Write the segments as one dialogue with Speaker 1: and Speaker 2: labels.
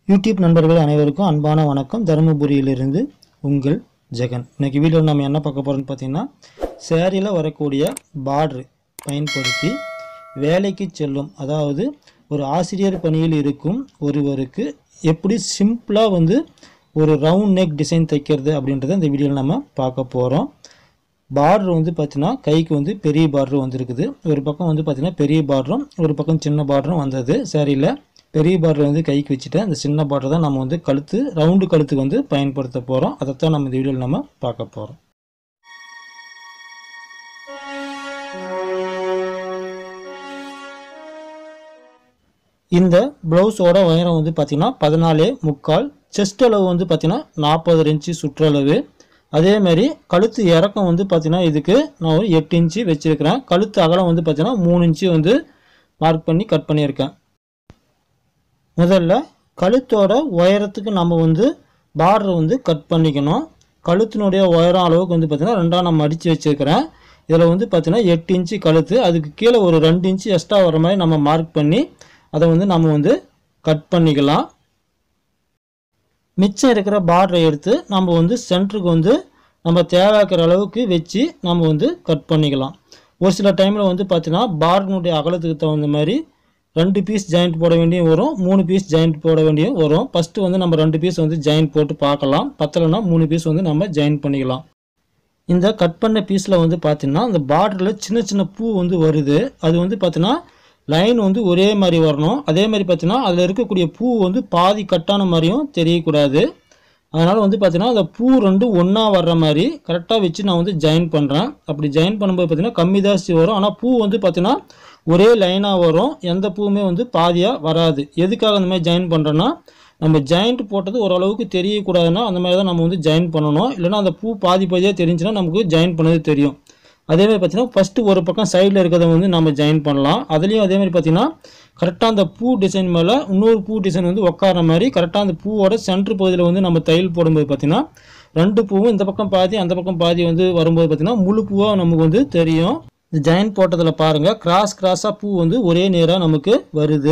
Speaker 1: YouTube நண்பர்கள் அனைவருக்கும் அன்பான வணக்கம் தருமபுரியிலிருந்து உங்கள் ஜெகன் இன்னைக்கு வீடியோவில் நம்ம என்ன பார்க்க போகிறோம்னு பார்த்தீங்கன்னா சேரீயில் வரக்கூடிய பார்டர் பயன்படுத்தி வேலைக்கு செல்லும் அதாவது ஒரு ஆசிரியர் பணியில் இருக்கும் ஒருவருக்கு எப்படி சிம்பிளாக வந்து ஒரு ரவுண்ட் நெக் டிசைன் தைக்கிறது அப்படின்றத இந்த வீடியோவில் நம்ம பார்க்க போகிறோம் பார்டர் வந்து பார்த்தீங்கன்னா கைக்கு வந்து பெரிய பார்டர் வந்திருக்குது ஒரு பக்கம் வந்து பார்த்தீங்கன்னா பெரிய பார்டரும் ஒரு பக்கம் சின்ன பார்டரும் வந்தது சேரீயில் பெரிய பார்டர் வந்து கைக்கு வச்சுட்டு அந்த சின்ன பார்டர் தான் நம்ம வந்து கழுத்து ரவுண்டு கழுத்துக்கு வந்து பயன்படுத்த போகிறோம் அதைத்தான் நம்ம இந்த வீடியோவில் நம்ம பார்க்க போகிறோம் இந்த ப்ளவுஸோட உயரம் வந்து பார்த்தீங்கன்னா பதினாலே முக்கால் செஸ்ட் அளவு வந்து பார்த்தீங்கன்னா நாற்பது இன்ச்சு சுற்றளவு அதே மாதிரி கழுத்து இறக்கம் வந்து பார்த்தீங்கன்னா இதுக்கு நான் ஒரு எட்டு இன்ச்சு வச்சுருக்கிறேன் கழுத்து அகலம் வந்து பார்த்தீங்கன்னா மூணு இன்ச்சு வந்து மார்க் பண்ணி கட் பண்ணியிருக்கேன் முதல்ல கழுத்தோட உயரத்துக்கு நம்ம வந்து பார்டர் வந்து கட் பண்ணிக்கணும் கழுத்தினுடைய உயரம் அளவுக்கு வந்து பார்த்தீங்கன்னா ரெண்டாக நம்ம அடித்து வச்சுருக்கிறேன் இதில் வந்து பார்த்தீங்கன்னா எட்டு இன்ச்சு கழுத்து அதுக்கு கீழே ஒரு ரெண்டு இன்ச்சு எக்ஸ்ட்ரா வர மாதிரி நம்ம மார்க் பண்ணி அதை வந்து நம்ம வந்து கட் பண்ணிக்கலாம் மிச்சம் இருக்கிற பார்டரை எடுத்து நம்ம வந்து சென்டருக்கு வந்து நம்ம தேவைக்கிற அளவுக்கு வச்சு நம்ம வந்து கட் பண்ணிக்கலாம் ஒரு சில டைமில் வந்து பார்த்தீங்கன்னா பார்டனுடைய அகலத்துக்கு தகுந்த மாதிரி ரெண்டு பீஸ் ஜாயிண்ட் போட வேண்டியும் வரும் மூணு பீஸ் ஜாயிண்ட் போட வேண்டியும் வரும் ஃபஸ்ட்டு வந்து நம்ம ரெண்டு பீஸ் வந்து ஜாயிண்ட் போட்டு பார்க்கலாம் பத்தலைன்னா மூணு பீஸ் வந்து நம்ம ஜாயின் பண்ணிக்கலாம் இந்த கட் பண்ண பீஸில் வந்து பார்த்தீங்கன்னா அந்த பார்டரில் சின்ன சின்ன பூ வந்து வருது அது வந்து பார்த்தீங்கன்னா லைன் வந்து ஒரே மாதிரி வரணும் அதே மாதிரி பார்த்தீங்கன்னா அதில் இருக்கக்கூடிய பூ வந்து பாதி கட்டான மாதிரியும் தெரியக்கூடாது அதனால் வந்து பார்த்தீங்கன்னா அந்த பூ ரெண்டும் ஒன்றா வர்ற மாதிரி கரெக்டாக வச்சு நான் வந்து ஜாயின் பண்ணுறேன் அப்படி ஜாயின் பண்ணும்போது பார்த்தீங்கன்னா கம்மி தாசி வரும் ஆனால் பூ வந்து பார்த்தீங்கன்னா ஒரே லைனாக வரும் எந்த பூவுமே வந்து பாதியாக வராது எதுக்காக அந்த மாதிரி ஜாயின் பண்ணுறோன்னா நம்ம ஜாயிண்ட் போட்டது ஓரளவுக்கு தெரியக்கூடாதுன்னா அந்த மாதிரி தான் நம்ம வந்து ஜாயின் பண்ணணும் இல்லைன்னா அந்த பூ பாதி பாதியாக தெரிஞ்சுன்னா நமக்கு ஜாயின் பண்ணது தெரியும் அதே மாதிரி பார்த்தீங்கன்னா ஃபஸ்ட்டு ஒரு பக்கம் சைடில் இருக்கிறத வந்து நம்ம ஜாயின் பண்ணலாம் அதுலேயும் அதே மாதிரி பார்த்தீங்கன்னா கரெக்டாக அந்த பூ டிசைன் மேலே இன்னொரு பூ டிசைன் வந்து உட்கார மாதிரி கரெக்டாக அந்த பூவோட சென்ட்ரு பகுதியில் வந்து நம்ம தையல் போடும்போது பார்த்தீங்கன்னா ரெண்டு பூவும் இந்த பக்கம் பாதி அந்த பக்கம் பாதி வந்து வரும்போது பார்த்தீங்கன்னா முழு பூவாக நமக்கு வந்து தெரியும் இந்த ஜாயின் போட்டதில் பாருங்கள் கிராஸ் கிராஸாக பூ வந்து ஒரே நேராக நமக்கு வருது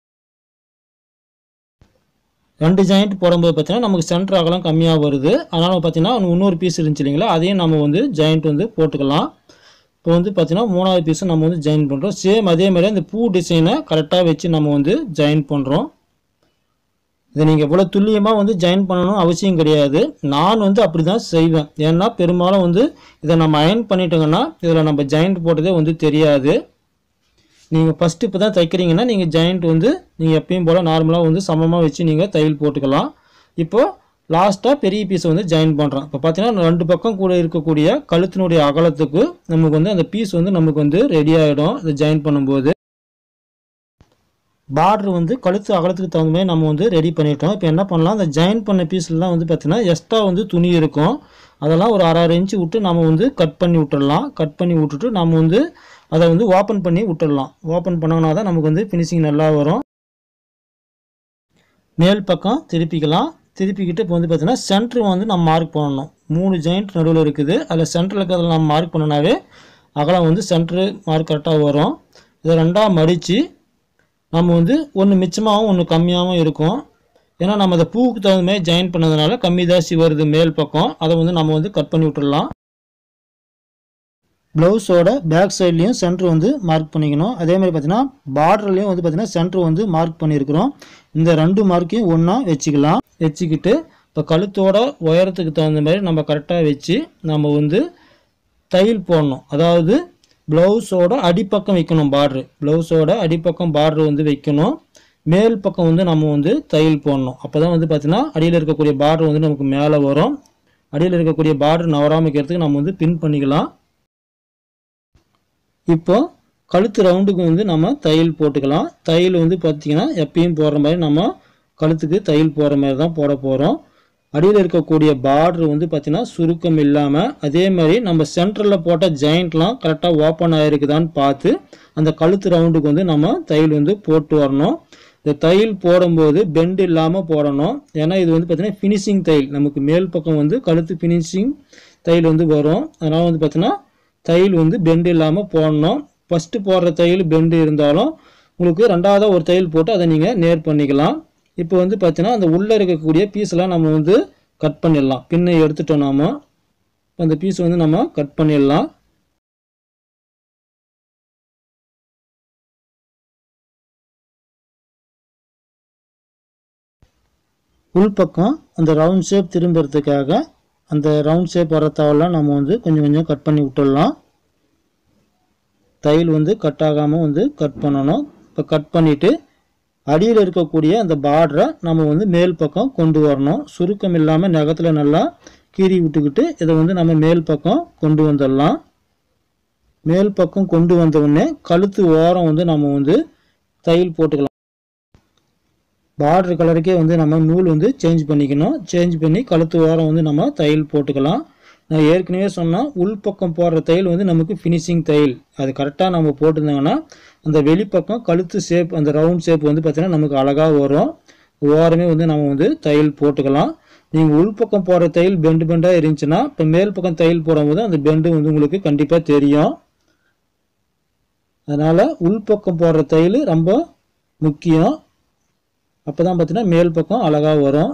Speaker 1: ரெண்டு ஜாயிண்ட் போடும்போது பார்த்தீங்கன்னா நமக்கு சென்டர் அகலம் கம்மியாக வருது அதனால் பார்த்தீங்கன்னா இன்னொரு பீஸ் இருந்துச்சு இல்லைங்களா அதையும் நம்ம வந்து ஜாயிண்ட் வந்து போட்டுக்கலாம் இப்போ வந்து பார்த்தீங்கன்னா மூணாவது பீஸும் நம்ம வந்து ஜாயின் பண்ணுறோம் சேம் அதே மாதிரி அந்த பூ டிசைனை கரெக்டாக வச்சு நம்ம வந்து ஜாயின் பண்ணுறோம் இதை நீங்கள் இவ்வளோ துல்லியமாக வந்து ஜாயின் பண்ணணும் அவசியம் கிடையாது நான் வந்து அப்படி தான் செய்வேன் ஏன்னா பெரும்பாலும் வந்து இதை நம்ம அயன் பண்ணிட்டோங்கன்னா இதில் நம்ம ஜாயிண்ட் போட்டதே வந்து தெரியாது நீங்கள் ஃபஸ்ட்டு இப்போ தான் தைக்கிறீங்கன்னா நீங்கள் ஜாயிண்ட் வந்து நீங்கள் எப்பயும் போல் நார்மலாக வந்து சமமாக வச்சு நீங்கள் தையல் போட்டுக்கலாம் இப்போது லாஸ்ட்டாக பெரிய பீஸை வந்து ஜாயின் பண்ணுறோம் இப்போ பார்த்தீங்கன்னா ரெண்டு பக்கம் கூட இருக்கக்கூடிய கழுத்தினுடைய அகலத்துக்கு நமக்கு வந்து அந்த பீஸ் வந்து நமக்கு வந்து ரெடி ஆகிடும் இதை ஜாயின் பண்ணும்போது பார்டர் வந்து கழுத்து அகலத்துக்கு தகுந்த மாதிரி நம்ம வந்து ரெடி பண்ணிட்டோம் இப்போ என்ன பண்ணலாம் அந்த ஜாயின் பண்ண பீஸ்லாம் வந்து பார்த்திங்கன்னா எக்ஸ்ட்ரா வந்து துணி இருக்கும் அதெல்லாம் ஒரு அரை அரை இன்ச்சு விட்டு நம்ம வந்து கட் பண்ணி விட்டுடலாம் கட் பண்ணி விட்டுட்டு நம்ம வந்து அதை வந்து ஓப்பன் பண்ணி விட்டுடலாம் ஓப்பன் பண்ணோன்னா தான் நமக்கு வந்து ஃபினிஷிங் நல்லா வரும் மேல் பக்கம் திருப்பிக்கலாம் திருப்பிக்கிட்டு இப்போ வந்து பார்த்தீங்கன்னா சென்ட்ரு வந்து நம்ம மார்க் பண்ணணும் மூணு ஜாயிண்ட் நடுவில் இருக்குது அதில் சென்டரில் இருக்கிறதுல நம்ம மார்க் பண்ணனாவே அகலம் வந்து சென்ட்ரு மார்க் கரெக்டாக வரும் இதை ரெண்டாக மடித்து நம்ம வந்து ஒன்று மிச்சமாகவும் ஒன்று கம்மியாகவும் இருக்கும் ஏன்னா நம்ம அதை பூவுக்கு தகுந்த மாதிரி ஜாயின் பண்ணதுனால கம்மி தாசி வருது மேல் பக்கம் அதை வந்து நம்ம வந்து கட் பண்ணி விட்டுடலாம் ப்ளவுஸோட பேக் சைட்லேயும் சென்டர் வந்து மார்க் பண்ணிக்கணும் அதே மாதிரி பார்த்தீங்கன்னா பார்டர்லேயும் வந்து பார்த்தீங்கன்னா சென்டர் வந்து மார்க் பண்ணியிருக்கிறோம் இந்த ரெண்டு மார்க்கையும் ஒன்றா வச்சுக்கலாம் வச்சுக்கிட்டு இப்போ கழுத்தோட உயரத்துக்கு தகுந்த மாதிரி நம்ம கரெக்டாக வச்சு நம்ம வந்து தையல் போடணும் அதாவது ப்ளவுஸோட அடிப்பக்கம் வைக்கணும் பார்ட்ரு ப்ளவுஸோட அடிப்பக்கம் பார்ட்ரு வந்து வைக்கணும் மேல் பக்கம் வந்து நம்ம வந்து தையல் போடணும் அப்போ தான் வந்து பார்த்திங்கன்னா அடியில் இருக்கக்கூடிய பார்டர் வந்து நமக்கு மேலே வரும் அடியில் இருக்கக்கூடிய பார்டர் நவராமல் வைக்கிறதுக்கு நம்ம வந்து பின் பண்ணிக்கலாம் இப்போ கழுத்து ரவுண்டுக்கு வந்து நம்ம தையல் போட்டுக்கலாம் தையல் வந்து பார்த்திங்கன்னா எப்பயும் போடுற மாதிரி நம்ம கழுத்துக்கு தையல் போடுற மாதிரி தான் போட போகிறோம் அடியில் இருக்கக்கூடிய பார்டர் வந்து பார்த்திங்கன்னா சுருக்கம் இல்லாமல் அதே மாதிரி நம்ம சென்டரில் போட்ட ஜாயிண்ட்லாம் கரெக்டாக ஓப்பன் ஆகிருக்குதான்னு பார்த்து அந்த கழுத்து ரவுண்டுக்கு வந்து நம்ம தையல் வந்து போட்டு வரணும் இந்த தையல் போடும்போது பெண்ட் இல்லாமல் போடணும் ஏன்னா இது வந்து பார்த்திங்கன்னா ஃபினிஷிங் தையல் நமக்கு மேல் பக்கம் வந்து கழுத்து ஃபினிஷிங் தையல் வந்து வரும் அதனால் வந்து பார்த்திங்கன்னா தையல் வந்து பெண்ட் இல்லாமல் போடணும் ஃபஸ்ட்டு போடுற தையல் பெண்டு இருந்தாலும் உங்களுக்கு ரெண்டாவதாக ஒரு தையல் போட்டு அதை நீங்கள் நேர் பண்ணிக்கலாம் இப்போ வந்து பார்த்தீங்கன்னா அந்த உள்ளே இருக்கக்கூடிய பீஸ்லாம் நம்ம வந்து கட் பண்ணிடலாம் பின்னை எடுத்துட்டோம் நாம அந்த பீஸ் வந்து நம்ம கட் பண்ணிடலாம் உள்பக்கம் அந்த ரவுண்ட் ஷேப் திரும்புறதுக்காக அந்த ரவுண்ட் ஷேப் வர தவெல்லாம் நம்ம வந்து கொஞ்சம் கொஞ்சம் கட் பண்ணி விட்டுடலாம் தையல் வந்து கட் ஆகாமல் வந்து கட் பண்ணணும் இப்போ கட் பண்ணிவிட்டு அடியில் இருக்கக்கூடிய அந்த பார்டரை நம்ம வந்து மேல் பக்கம் கொண்டு வரணும் சுருக்கம் இல்லாமல் நகத்தில் நல்லா கீறி விட்டுக்கிட்டு இதை வந்து நம்ம மேல் பக்கம் கொண்டு வந்துடலாம் மேல் பக்கம் கொண்டு வந்த உடனே கழுத்து ஓரம் வந்து நம்ம வந்து தையல் போட்டுக்கலாம் பார்டர் கலருக்கே வந்து நம்ம நூல் வந்து சேஞ்ச் பண்ணிக்கணும் சேஞ்ச் பண்ணி கழுத்து ஓரம் வந்து நம்ம தையல் போட்டுக்கலாம் நான் ஏற்கனவே சொன்னால் உள்பக்கம் போடுற தையல் வந்து நமக்கு ஃபினிஷிங் தையல் அது கரெக்டாக நம்ம போட்டிருந்தாங்கன்னா அந்த வெளிப்பக்கம் கழுத்து ஷேப் அந்த ரவுண்ட் ஷேப் வந்து பார்த்திங்கன்னா நமக்கு அழகாக வரும் ஓரமே வந்து நம்ம வந்து தையல் போட்டுக்கலாம் நீங்கள் உள்பக்கம் போடுற தையல் பெண்டு பெண்டாக இருந்துச்சுன்னா இப்போ மேல் பக்கம் தையல் போடும்போது அந்த பெண்டு வந்து உங்களுக்கு கண்டிப்பாக தெரியும் அதனால் உள்பக்கம் போடுற தையல் ரொம்ப முக்கியம் அப்போ தான் பார்த்தீங்கன்னா மேல் பக்கம் அழகாக வரும்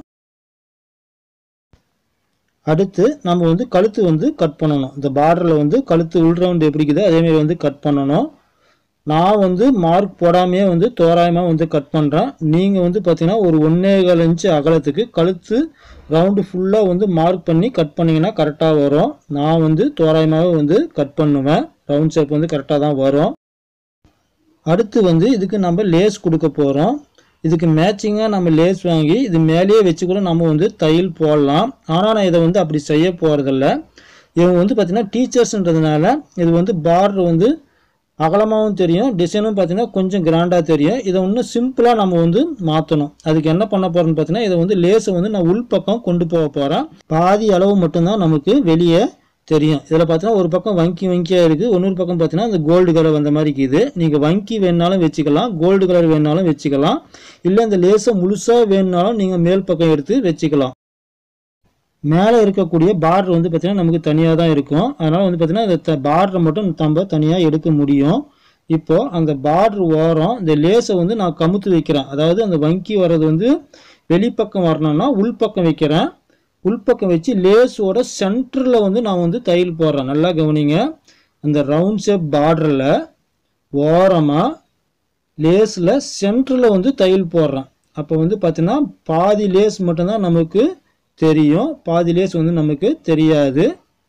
Speaker 1: அடுத்து நம்ம வந்து கழுத்து வந்து கட் பண்ணணும் இந்த பார்டரில் வந்து கழுத்து உள் ரவுண்டு எப்படி இருக்குதோ அதேமாரி வந்து கட் பண்ணணும் நான் வந்து மார்க் போடாமையே வந்து தோராயமாக வந்து கட் பண்ணுறேன் நீங்கள் வந்து பார்த்தீங்கன்னா ஒரு ஒன்றேகால் இன்ச்சு அகலத்துக்கு கழுத்து ரவுண்டு ஃபுல்லாக வந்து மார்க் பண்ணி கட் பண்ணிங்கன்னா கரெக்டாக வரும் நான் வந்து தோராயமாகவே வந்து கட் பண்ணுவேன் ரவுண்ட் ஷேப் வந்து கரெக்டாக தான் வரும் அடுத்து வந்து இதுக்கு நம்ம லேஸ் கொடுக்க போகிறோம் இதுக்கு மேட்சிங்காக நம்ம லேஸ் வாங்கி இது மேலேயே வச்சு கூட நம்ம வந்து தையல் போடலாம் ஆனால் நான் இதை வந்து அப்படி செய்ய போகிறதில்ல இவங்க வந்து பார்த்திங்கன்னா டீச்சர்ஸ்ன்றதுனால இது வந்து பார்டர் வந்து அகலமாகவும் தெரியும் டிசைனும் பார்த்தீங்கன்னா கொஞ்சம் கிராண்டாக தெரியும் இதை இன்னும் சிம்பிளாக நம்ம வந்து மாற்றணும் அதுக்கு என்ன பண்ண போகிறோன்னு பார்த்தீங்கன்னா இதை வந்து லேஸை வந்து நான் உள்பக்கம் கொண்டு போக போகிறேன் பாதி அளவு மட்டும்தான் நமக்கு வெளியே தெரியும் இதில் பார்த்தீங்கன்னா ஒரு பக்கம் வங்கி வங்கியாக இருக்குது இன்னொரு பக்கம் பார்த்தீங்கன்னா இந்த கோல்டு கலர் வந்த மாதிரி இருக்குது நீங்கள் வங்கி வேணுனாலும் வச்சுக்கலாம் கோல்டு கலர் வேணுனாலும் வச்சுக்கலாம் இல்லை இந்த லேஸை முழுசாக வேணுனாலும் நீங்கள் மேல் பக்கம் எடுத்து வச்சுக்கலாம் மேலே இருக்கக்கூடிய பார்டர் வந்து பார்த்திங்கன்னா நமக்கு தனியாக தான் இருக்கும் அதனால் வந்து பார்த்திங்கன்னா இந்த பார்டரை மட்டும் நம்ம தனியாக எடுக்க முடியும் இப்போது அந்த பார்டர் ஓரம் இந்த லேஸை வந்து நான் கமுத்து வைக்கிறேன் அதாவது அந்த வங்கி வர்றது வந்து வெளிப்பக்கம் வரணும்னா உள்பக்கம் வைக்கிறேன் உள்பக்கம் வச்சு லேஸோட சென்டரில் வந்து நான் வந்து தையல் போடுறேன் நல்லா கவனிங்க அந்த ரவுண்ட் ஷேப் பார்டரில் ஓரமாக லேஸில் சென்டரில் வந்து தையல் போடுறேன் அப்போ வந்து பார்த்தீங்கன்னா பாதி லேஸ் மட்டும்தான் நமக்கு தெரியும் பாதி லேஸ் வந்து நமக்கு தெரியாது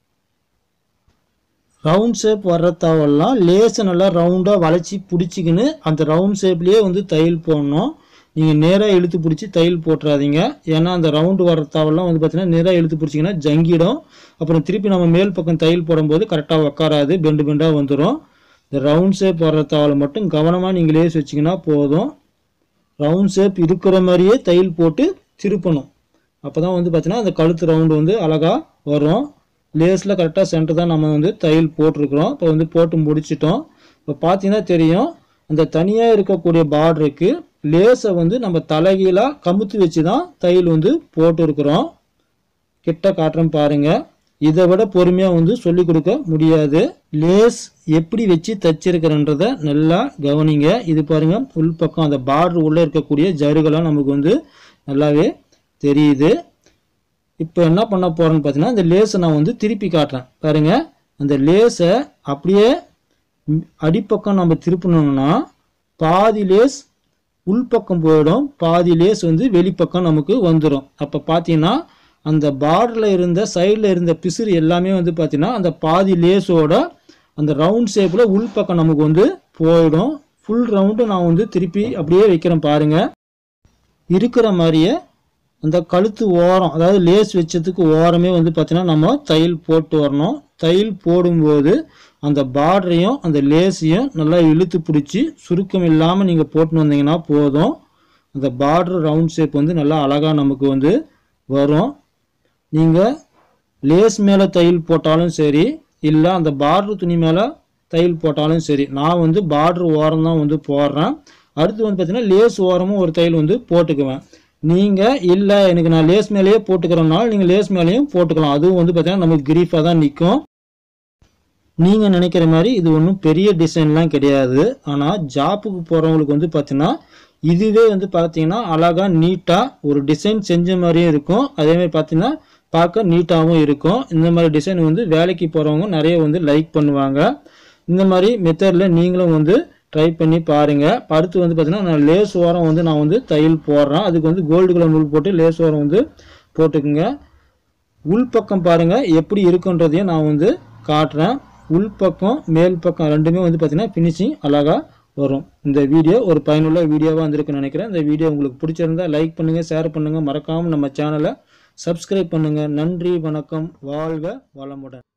Speaker 1: ரவுண்ட் ஷேப் வர்ற தவெல்லாம் லேஸை நல்லா ரவுண்டாக வளைச்சி பிடிச்சிக்கின்னு அந்த ரவுண்ட் ஷேப்லேயே வந்து தையல் போடணும் நீங்கள் நேராக இழுத்து பிடிச்சி தையல் போட்டுறாதீங்க ஏன்னா அந்த ரவுண்டு வர தவெல்லாம் வந்து பார்த்தீங்கன்னா நேராக இழுத்து பிடிச்சிங்கன்னா ஜங்கிடும் அப்புறம் திருப்பி நம்ம மேல் பக்கம் தையல் போடும்போது கரெக்டாக உக்காராது பெண்டு பெண்டாக வந்துடும் இந்த ரவுண்ட் ஷேப் வர்ற தவளை மட்டும் கவனமாக நீங்கள் லேஸ் வச்சிங்கன்னா போதும் ரவுண்ட் ஷேப் இருக்கிற மாதிரியே தையல் போட்டு திருப்பணும் அப்போ தான் வந்து பார்த்தீங்கன்னா அந்த கழுத்து ரவுண்டு வந்து அழகாக வரும் லேஸில் கரெக்டாக சென்டர் தான் நம்ம வந்து தையல் போட்டிருக்கிறோம் இப்போ வந்து போட்டு முடிச்சிட்டோம் இப்போ பார்த்தீங்கன்னா தெரியும் அந்த தனியாக இருக்கக்கூடிய பார்டருக்கு லேஸை வந்து நம்ம தலைகீழாக கமுத்து வச்சு தான் தையல் வந்து போட்டிருக்கிறோம் கிட்ட காட்டுறேன் பாருங்க இதை விட பொறுமையாக வந்து சொல்லி கொடுக்க முடியாது லேஸ் எப்படி வச்சு தச்சிருக்கிறன்றத நல்லா கவனிங்க இது பாருங்க உள்பக்கம் அந்த பார்டர் உள்ளே இருக்கக்கூடிய ஜருகெல்லாம் நமக்கு வந்து நல்லாவே தெரியுது இப்போ என்ன பண்ண போகிறேன்னு பார்த்தீங்கன்னா இந்த லேஸை நான் வந்து திருப்பி காட்டுறேன் பாருங்க அந்த லேஸை அப்படியே ம், அடிப்பக்கம் நம்ம திருப்பணும்னா பாதி லேஸ் உள்பக்கம் போயிடும் பாதி லேஸ் வந்து வெளிப்பக்கம் நமக்கு வந்துடும் அப்போ பார்த்தீங்கன்னா அந்த பார்டரில் இருந்த சைடில் இருந்த பிசுறு எல்லாமே வந்து பார்த்தீங்கன்னா அந்த பாதி லேஸோட அந்த ரவுண்ட் ஷேப்பில் உள்பக்கம் நமக்கு வந்து போயிடும் ஃபுல் ரவுண்டு நான் வந்து திருப்பி அப்படியே வைக்கிறேன் பாருங்க இருக்கிற மாதிரியே அந்த கழுத்து ஓரம் அதாவது லேஸ் வச்சதுக்கு ஓரமே வந்து பார்த்தீங்கன்னா நம்ம தையல் போட்டு வரணும் தையல் போடும்போது அந்த பார்டரையும் அந்த லேஸையும் நல்லா இழுத்து பிடிச்சி சுருக்கம் இல்லாமல் நீங்கள் போட்டுன்னு வந்தீங்கன்னா போதும் அந்த பார்டர் ரவுண்ட் ஷேப் வந்து நல்லா அழகாக நமக்கு வந்து வரும் நீங்கள் லேஸ் மேலே தையல் போட்டாலும் சரி இல்லை அந்த பார்டர் துணி மேலே தையல் போட்டாலும் சரி நான் வந்து பார்டர் ஓரம் தான் வந்து போடுறேன் அடுத்து வந்து பார்த்தீங்கன்னா லேஸ் ஓரமும் ஒரு தையல் வந்து போட்டுக்குவேன் நீங்கள் இல்லை எனக்கு நான் லேஸ் மேலேயே போட்டுக்கிறனால நீங்கள் லேஸ் மேலேயும் போட்டுக்கலாம் அதுவும் வந்து பார்த்தீங்கன்னா நமக்கு கிரீஃபாக தான் நிற்கும் நீங்கள் நினைக்கிற மாதிரி இது ஒன்றும் பெரிய டிசைன்லாம் கிடையாது ஆனால் ஜாப்புக்கு போகிறவங்களுக்கு வந்து பார்த்தீங்கன்னா இதுவே வந்து பார்த்தீங்கன்னா அழகாக நீட்டாக ஒரு டிசைன் செஞ்ச மாதிரியும் இருக்கும் அதே மாதிரி பார்த்தீங்கன்னா பார்க்க நீட்டாகவும் இருக்கும் இந்த மாதிரி டிசைன் வந்து வேலைக்கு போகிறவங்க நிறைய வந்து லைக் பண்ணுவாங்க இந்த மாதிரி மெத்தடில் நீங்களும் வந்து ட்ரை பண்ணி பாருங்கள் அடுத்து வந்து பார்த்தீங்கன்னா நான் லேஸ் ஓரம் வந்து நான் வந்து தையல் போடுறேன் அதுக்கு வந்து கோல்டு கலர் நூல் போட்டு லேஸ் ஓரம் வந்து போட்டுக்குங்க உள்பக்கம் பாருங்கள் எப்படி இருக்குன்றதையும் நான் வந்து காட்டுறேன் உள்பக்கம் மேல் பக்கம் ரெண்டுமே வந்து பார்த்தீங்கன்னா ஃபினிஷிங் அழகாக வரும் இந்த வீடியோ ஒரு பயனுள்ள வீடியோவாக வந்திருக்குன்னு நினைக்கிறேன் இந்த வீடியோ உங்களுக்கு பிடிச்சிருந்தா லைக் பண்ணுங்கள் ஷேர் பண்ணுங்கள் மறக்காமல் நம்ம சேனலை சப்ஸ்கிரைப் பண்ணுங்கள் நன்றி வணக்கம் வாழ்க வளமுடன்